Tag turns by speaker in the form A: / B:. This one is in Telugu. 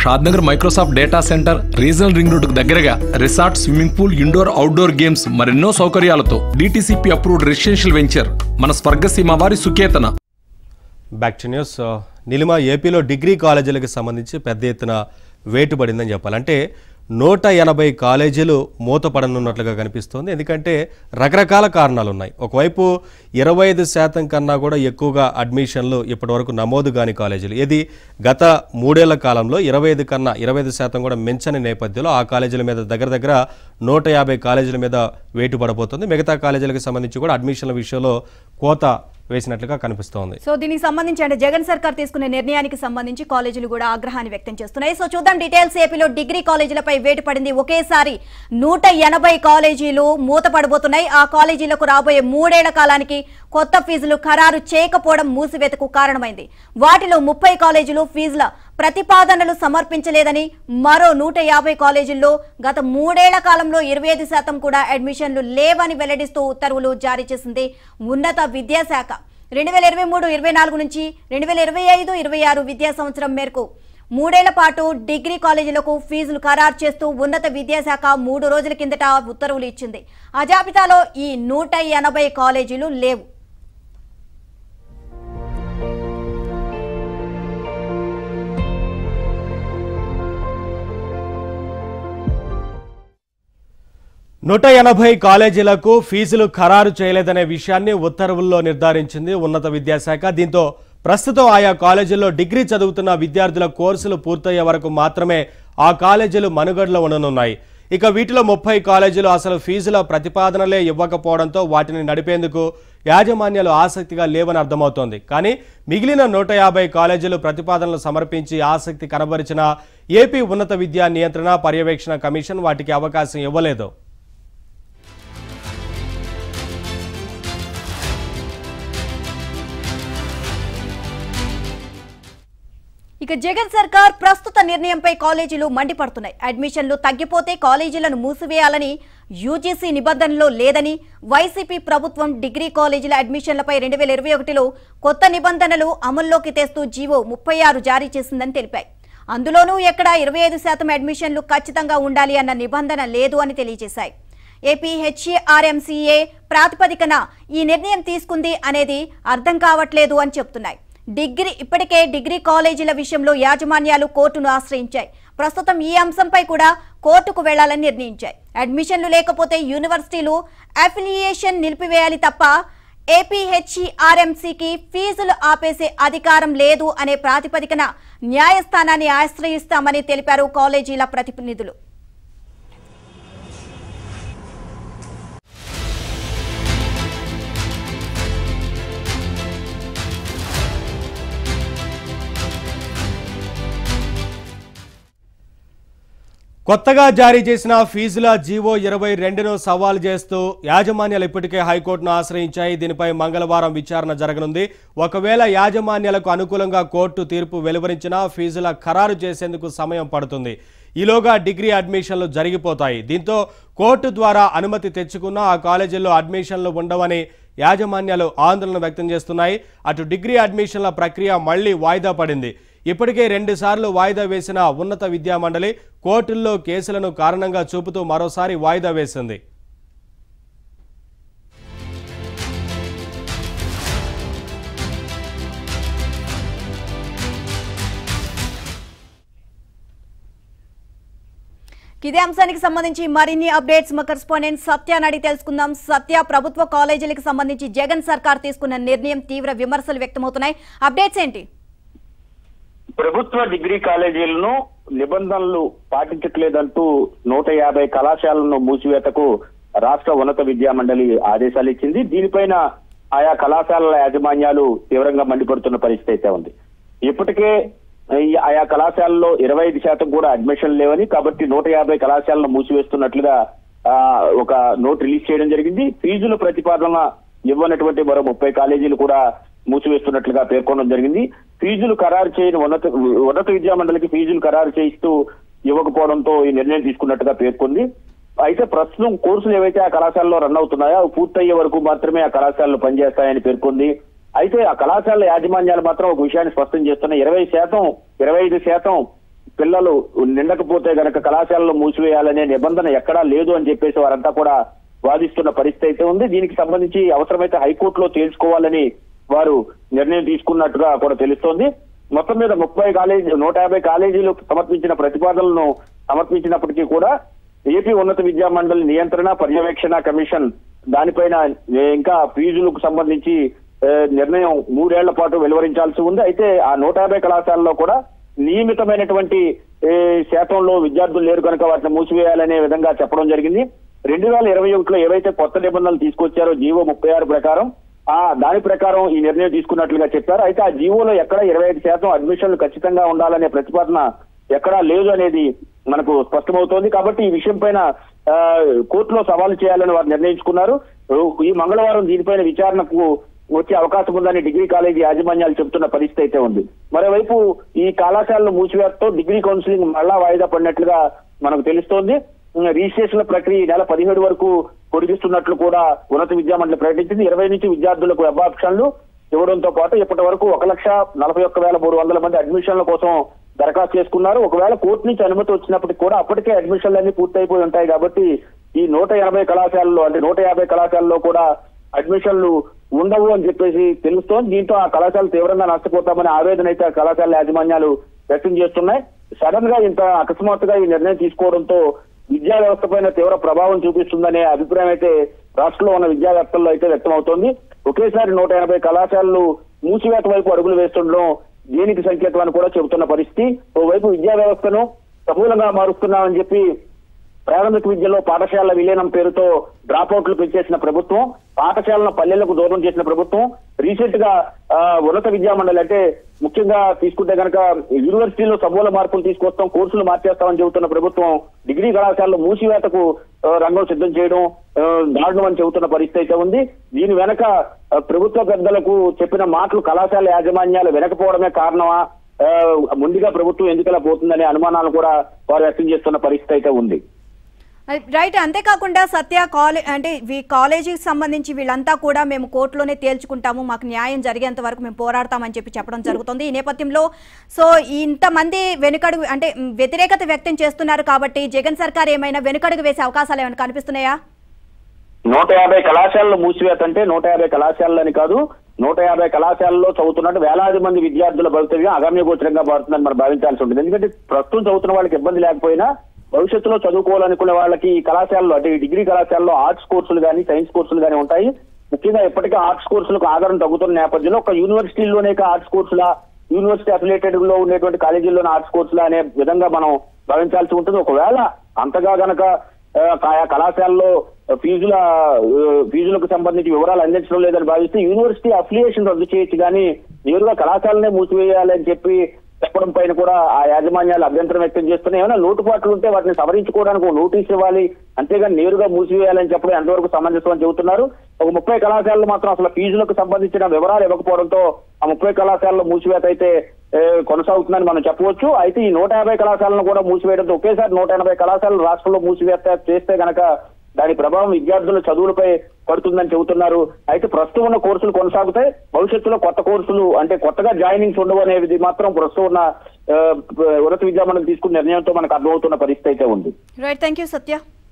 A: Shadnagar Microsoft data center regional ring రోడ్డుకు దగ్గరగా resort swimming pool indoor outdoor games మరెన్నో సౌకర్యాలతో డిటిసిపి అప్రూవ్డ్ రెసిడెన్షియల్ వెంచర్ మన స్వర్గసీమ వారి సుకేతన
B: బ్యాక్ టు న్యూస్ నిలిమ ఏపీలో డిగ్రీ కాలేజీలకు సంబంధించి పెద్ద ఎత్తున వేటు పడిందని చెప్పాలి అంటే నూట ఎనభై కాలేజీలు మూతపడనున్నట్లుగా కనిపిస్తోంది ఎందుకంటే రకరకాల కారణాలు ఉన్నాయి ఒకవైపు ఇరవై ఐదు శాతం కన్నా కూడా ఎక్కువగా అడ్మిషన్లు ఇప్పటివరకు నమోదు కాని కాలేజీలు ఇది గత మూడేళ్ల కాలంలో ఇరవై ఐదు కన్నా ఇరవై ఐదు శాతం కూడా మించని నేపథ్యంలో ఆ కాలేజీల మీద దగ్గర దగ్గర నూట యాభై కాలేజీల మీద వేటు పడబోతోంది మిగతా కాలేజీలకు సంబంధించి కూడా అడ్మిషన్ల విషయంలో కోత వేసినట్లుగా కనిపిస్తోంది
C: సో దీనికి సంబంధించి అంటే జగన్ సర్కార్ తీసుకునే నిర్ణయానికి సంబంధించి కాలేజీలు కూడా ఆగ్రహాన్ని వ్యక్తం చేస్తున్నాయి సో చూద్దాం డీటెయిల్స్ ఏపీలో డిగ్రీ కాలేజీలపై వేటు పడింది ఒకేసారి నూట ఎనభై కాలేజీలు మూతపడబోతున్నాయి ఆ కాలేజీలకు రాబోయే మూడేళ్ల కాలానికి కొత్త ఫీజులు ఖరారు చేయకపోవడం మూసివేతకు కారణమైంది వాటిలో ముప్పై కాలేజీలు ఫీజుల ప్రతిపాదనలు సమర్పించలేదని మరో నూట యాభై కాలేజీల్లో గత మూడేళ్ల కాలంలో ఇరవై ఐదు శాతం కూడా అడ్మిషన్లు లేవని వెల్లడిస్తూ ఉత్తర్వులు జారీ చేసింది ఉన్నత విద్యాశాఖ రెండు వేల ఇరవై మూడు ఇరవై నాలుగు నుంచి రెండు వేల ఇరవై ఐదు ఇరవై ఆరు విద్యా సంవత్సరం మేరకు మూడేళ్ల పాటు డిగ్రీ కాలేజీలకు ఫీజులు ఖరారు చేస్తూ ఉన్నత విద్యాశాఖ మూడు రోజుల కిందట ఉత్తర్వులు ఇచ్చింది ఆ జాబితాలో ఈ నూట ఎనభై కాలేజీలు లేవు
B: నూట ఎనభై కాలేజీలకు ఫీజులు ఖరారు చేయలేదనే విషయాన్ని ఉత్తర్వుల్లో నిర్ధారించింది ఉన్నత విద్యాశాఖ దీంతో ప్రస్తుతం ఆయా కాలేజీల్లో డిగ్రీ చదువుతున్న విద్యార్థుల కోర్సులు పూర్తయ్యే వరకు మాత్రమే ఆ కాలేజీలు మనుగడలో ఉండనున్నాయి ఇక వీటిలో ముప్పై కాలేజీలు అసలు ఫీజుల ప్రతిపాదనలే ఇవ్వకపోవడంతో వాటిని నడిపేందుకు యాజమాన్యాలు ఆసక్తిగా లేవని అర్థమవుతోంది కానీ మిగిలిన నూట యాభై కాలేజీలు ప్రతిపాదనలు సమర్పించి ఆసక్తి కనబరిచిన ఏపీ ఉన్నత విద్యా నియంత్రణ పర్యవేక్షణ కమిషన్ వాటికి అవకాశం ఇవ్వలేదు
C: ఇక జగన్ సర్కార్ ప్రస్తుత నిర్ణయంపై కాలేజీలు మండిపడుతున్నాయి అడ్మిషన్లు తగ్గిపోతే కాలేజీలను మూసివేయాలని యూజీసీ నిబంధనలో లేదని వైసీపీ ప్రభుత్వం డిగ్రీ కాలేజీల అడ్మిషన్లపై రెండు వేల ఇరవై ఒకటిలో కొత్త నిబంధనలు అమల్లోకి తెస్తూ జీవో ముప్పై ఆరు జారీ చేసిందని తెలిపాయి అందులోనూ ఎక్కడ ఇరవై ఐదు శాతం అడ్మిషన్లు ఖచ్చితంగా ఉండాలి అన్న నిబంధన లేదు అని తెలియజేశాయి ఏపీ హెచ్ఏఆర్ఎంసీఏ ప్రాతిపదికన ఈ నిర్ణయం తీసుకుంది అనేది అర్థం కావట్లేదు అని చెప్తున్నాయి డిగ్రీ ఇప్పటికే డిగ్రీ కాలేజీల విషయంలో యాజమాన్యాలు కోర్టును ఆశ్రయించాయి ప్రస్తుతం ఈ అంశంపై కూడా కోర్టుకు వెళ్లాలని నిర్ణయించాయి అడ్మిషన్లు లేకపోతే యూనివర్సిటీలు అఫిలియేషన్ నిలిపివేయాలి తప్ప ఏపీహెచ్ఈఆర్ఎంసీకి ఫీజులు ఆపేసే అధికారం లేదు అనే ప్రాతిపదికన న్యాయస్థానాన్ని ఆశ్రయిస్తామని తెలిపారు కాలేజీల ప్రతినిధులు
B: కొత్తగా జారీ చేసిన ఫీజుల జీవో ఇరవై రెండును సవాల్ చేస్తూ యాజమాన్యాలు ఇప్పటికే హైకోర్టును ఆశ్రయించాయి దీనిపై మంగళవారం విచారణ జరగనుంది ఒకవేళ యాజమాన్యాలకు అనుకూలంగా కోర్టు తీర్పు వెలువరించినా ఫీజుల ఖరారు చేసేందుకు సమయం పడుతుంది ఈలోగా డిగ్రీ అడ్మిషన్లు జరిగిపోతాయి దీంతో కోర్టు ద్వారా అనుమతి తెచ్చుకున్న ఆ కాలేజీల్లో అడ్మిషన్లు ఉండవని యాజమాన్యాలు ఆందోళన వ్యక్తం చేస్తున్నాయి అటు డిగ్రీ అడ్మిషన్ల ప్రక్రియ మళ్లీ వాయిదా పడింది ఇప్పటికే రెండుసార్లు వాయిదా వేసిన ఉన్నత విద్యా మండలి కోర్టుల్లో కేసులను కారణంగా చూపుతూ మరోసారి వాయిదా వేసింది
C: ఇదే అంశానికి సంబంధించి మరిన్ని అప్డేట్స్ మా కరెస్పాండెంట్ సత్యాన్ని అడిగి తెలుసుకుందాం సత్య ప్రభుత్వ కాలేజీలకు సంబంధించి జగన్ సర్కార్ తీసుకున్న నిర్ణయం తీవ్ర విమర్శలు వ్యక్తమవుతున్నాయి అప్డేట్స్ ఏంటి
D: ప్రభుత్వ డిగ్రీ కాలేజీలను నిబంధనలు పాటించట్లేదంటూ నూట యాభై కళాశాలను మూసివేతకు రాష్ట్ర ఉన్నత విద్యా మండలి ఆదేశాలు ఇచ్చింది దీనిపైన ఆయా కళాశాలల యాజమాన్యాలు తీవ్రంగా మండిపడుతున్న పరిస్థితి అయితే ఉంది ఇప్పటికే ఈ ఆయా కళాశాలలో ఇరవై ఐదు శాతం కూడా అడ్మిషన్ లేవని కాబట్టి నూట యాభై కళాశాలను మూసివేస్తున్నట్లుగా ఆ, ఒక నోట్ రిలీజ్ చేయడం జరిగింది ఫీజుల ప్రతిపాదన ఇవ్వనటువంటి మరో ముప్పై కాలేజీలు కూడా మూసివేస్తున్నట్లుగా పేర్కొనడం జరిగింది ఫీజులు ఖరారు చేయని ఉన్నత ఉన్నత విద్యా మండలికి ఫీజులు ఖరారు చేయిస్తూ ఇవ్వకపోవడంతో ఈ నిర్ణయం తీసుకున్నట్టుగా పేర్కొంది అయితే ప్రస్తుతం కోర్సులు ఏవైతే ఆ కళాశాలలో రన్ అవుతున్నాయో అవి పూర్తయ్యే వరకు మాత్రమే ఆ కళాశాలలు పనిచేస్తాయని పేర్కొంది అయితే ఆ కళాశాల యాజమాన్యాలు మాత్రం ఒక విషయాన్ని స్పష్టం చేస్తున్నాయి ఇరవై శాతం ఇరవై ఐదు శాతం పిల్లలు నిండకపోతే గనక కళాశాలలో మూసివేయాలనే నిబంధన ఎక్కడా లేదు అని చెప్పేసి వారంతా కూడా వాదిస్తున్న పరిస్థితి అయితే ఉంది దీనికి సంబంధించి అవసరమైతే హైకోర్టులో తేల్చుకోవాలని వారు నిర్ణయం తీసుకున్నట్టుగా కూడా తెలుస్తోంది మొత్తం మీద ముప్పై కాలేజీ నూట యాభై కాలేజీలు సమర్పించిన ప్రతిపాదనలను సమర్పించినప్పటికీ కూడా ఏపీ ఉన్నత విద్యా మండలి నియంత్రణ పర్యవేక్షణ కమిషన్ దానిపైన ఏ, ఇంకా ఫీజులకు సంబంధించి ఏ, నిర్ణయం మూడేళ్ల పాటు వెలువరించాల్సి ఉంది అయితే ఆ నూట యాభై కళాశాలలో కూడా నియమితమైనటువంటి ఏ, శాతంలో విద్యార్థులు లేరు కనుక వాటిని మూసివేయాలనే విధంగా చెప్పడం జరిగింది రెండు వేల ఇరవై ఒకటిలో ఏవైతే కొత్త నిబంధనలు తీసుకొచ్చారో జీవో ముప్పై ఆరు ప్రకారం ఆ దాని ప్రకారం ఈ నిర్ణయం తీసుకున్నట్లుగా చెప్పారు అయితే ఆ జీవోలో ఎక్కడ ఇరవై ఐదు శాతం అడ్మిషన్లు ఖచ్చితంగా ఉండాలనే ప్రతిపాదన ఎక్కడా లేదు అనేది మనకు స్పష్టమవుతోంది కాబట్టి ఈ విషయం పైన ఆ, కోర్టులో సవాలు చేయాలని వారు నిర్ణయించుకున్నారు ఈ మంగళవారం దీనిపైన విచారణకు వచ్చే అవకాశం ఉందని డిగ్రీ కాలేజీ యాజమాన్యాలు చెబుతున్న పరిస్థితి అయితే ఉంది మరోవైపు ఈ కళాశాలల మూసివేతతో డిగ్రీ కౌన్సిలింగ్ మళ్ళా వాయిదా పడినట్లుగా మనకు తెలుస్తోంది ఉమ్, రిజిస్ట్రేషన్ల ప్రక్రియ ఈ నెల పదిహేడు వరకు పొడిగిస్తున్నట్లు కూడా ఉన్నత విద్యా మండలి ప్రకటించింది ఇరవై నుంచి విద్యార్థులకు వెబ్ ఆప్షన్లు ఇవ్వడంతో పాటు ఇప్పటి వరకు ఒక లక్ష నలభై ఒక్క వేల మూడు వందల మంది అడ్మిషన్ల కోసం దరఖాస్తు చేసుకున్నారు ఒకవేళ కోర్టు నుంచి అనుమతి వచ్చినప్పటికీ కూడా అప్పటికే అడ్మిషన్లు అన్ని పూర్తయిపోయి ఉంటాయి కాబట్టి ఈ నూట ఎనభై కళాశాలలో అంటే నూట యాభై కళాశాలలో కూడా అడ్మిషన్లు ఉండవు అని చెప్పేసి తెలుస్తోంది దీంతో ఆ కళాశాల తీవ్రంగా నష్టపోతామనే ఆవేదన అయితే ఆ కళాశాల యాజమాన్యాలు వ్యక్తం చేస్తున్నాయి సడన్ గా ఇంత అకస్మాత్తుగా ఈ నిర్ణయం తీసుకోవడంతో విద్యా వ్యవస్థ పైన తీవ్ర ప్రభావం చూపిస్తుందనే అభిప్రాయం అయితే రాష్ట్రంలో ఉన్న విద్యావేత్తల్లో అయితే వ్యక్తం అవుతోంది ఒకేసారి నూట ఎనభై కళాశాలలు మూసివేత వైపు అడుగులు వేస్తుండడం దేనికి సంకేతం అని కూడా చెబుతున్న పరిస్థితి ఓవైపు విద్యా వ్యవస్థను సమూలంగా మారుస్తున్నామని చెప్పి ప్రాథమిక విద్యలో పాఠశాలల విలీనం పేరుతో డ్రాప్అవుట్లు పెంచేసిన ప్రభుత్వం పాఠశాలను పల్లెలకు దూరం చేసిన ప్రభుత్వం రీసెంట్ గా ఆ, ఉన్నత విద్యా మండలి అంటే ముఖ్యంగా తీసుకుంటే కనుక యూనివర్సిటీలో సమూల మార్పులు తీసుకొస్తాం కోర్సులు మార్చేస్తామని చెబుతున్న ప్రభుత్వం డిగ్రీ కళాశాలలో మూసివేతకు ఆ, రంగం సిద్ధం చేయడం ఆ, దారుణం అని చెబుతున్న పరిస్థితి అయితే ఉంది దీని వెనక ఆ, ప్రభుత్వ పెద్దలకు చెప్పిన మాటలు కళాశాల యాజమాన్యాలు వినకపోవడమే కారణమా ఆ, ముందుగా ప్రభుత్వం ఎందుకలా పోతుందనే అనుమానాలు కూడా వారు వ్యక్తం చేస్తున్న పరిస్థితి అయితే ఉంది
C: రైట్ అంతేకాకుండా సత్య కాలే అంటే ఈ కాలేజీకి సంబంధించి వీళ్ళంతా కూడా మేము కోర్టులోనే తేల్చుకుంటాము మాకు న్యాయం జరిగేంత వరకు మేము పోరాడతామని చెప్పి చెప్పడం జరుగుతుంది ఈ నేపథ్యంలో సో ఇంతమంది వెనుకడుగు అంటే మ్, వ్యతిరేకత వ్యక్తం చేస్తున్నారు కాబట్టి జగన్ సర్కార్ ఏమైనా వెనుకడుగు వేసే అవకాశాలు ఏమైనా కనిపిస్తున్నాయా
D: నూట యాభై కళాశాలలు మూసివేత అంటే నూట యాభై కళాశాలని కాదు నూట యాభై కళాశాలలో చదువుతున్నట్టు వేలాది మంది విద్యార్థుల భవితవ్యం అగమ్యగోచరంగా మారుతుందని మనం భావించాల్సి ఉంటుంది ఎందుకంటే ప్రస్తుతం చదువుతున్న వాళ్ళకి ఇబ్బంది లేకపోయినా భవిష్యత్తులో చదువుకోవాలనుకునే వాళ్ళకి ఈ కళాశాలలో అంటే ఈ డిగ్రీ కళాశాలలో ఆర్ట్స్ కోర్సులు కానీ సైన్స్ కోర్సులు కానీ ఉంటాయి ముఖ్యంగా ఇప్పటికే ఆర్ట్స్ కోర్సులకు ఆధారం తగ్గుతున్న నేపథ్యంలో ఒక యూనివర్సిటీల్లోనే ఆర్ట్స్ కోర్సులా యూనివర్సిటీ అఫిలియేటెడ్ లో ఉండేటువంటి కాలేజీల్లోనే ఆర్ట్స్ కోర్సులా అనే విధంగా మనం భావించాల్సి ఉంటుంది ఒకవేళ అంతగా గనక ఆ, ఆయా కళాశాలలో ఫీజుల ఆ, ఫీజులకు సంబంధించి వివరాలు అందించడం లేదని భావిస్తే యూనివర్సిటీ అఫిలియేషన్ రద్దు చేయొచ్చు కానీ నేరుగా కళాశాలనే మూసివేయాలని చెప్పి చెప్పడం పైన కూడా ఆ యాజమాన్యాలు అభ్యంతరం వ్యక్తం చేస్తున్నాయి ఏమైనా లోటుపాట్లు ఉంటే వాటిని సవరించుకోవడానికి ఒక నోటీస్ ఇవ్వాలి అంతేగాని నేరుగా మూసివేయాలని చెప్పడం ఎంతవరకు సమంజసం అని చెబుతున్నారు ఒక ముప్పై కళాశాలలు మాత్రం అసలు ఫీజులకు సంబంధించిన వివరాలు ఇవ్వకపోవడంతో ఆ ముప్పై కళాశాలలో మూసివేత అయితే ఏ, కొనసాగుతుందని మనం చెప్పవచ్చు అయితే ఈ నూట యాభై కళాశాలను కూడా మూసివేయడంతో ఒకేసారి నూట ఎనభై కళాశాలలు రాష్ట్రంలో మూసివేత చేస్తే గనక దాని ప్రభావం విద్యార్థుల చదువులపై పడుతుందని చెబుతున్నారు అయితే ప్రస్తుతం ఉన్న కోర్సులు కొనసాగుతాయి భవిష్యత్తులో కొత్త కోర్సులు అంటే కొత్తగా జాయినింగ్స్ ఉండవు అనేది మాత్రం ప్రస్తుతం ఉన్న ఆ, ఉన్నత విద్యామండలి తీసుకున్న నిర్ణయంతో మనకు అర్థమవుతున్న పరిస్థితి అయితే ఉంది
C: రైట్ థ్యాంక్ యూ సత్య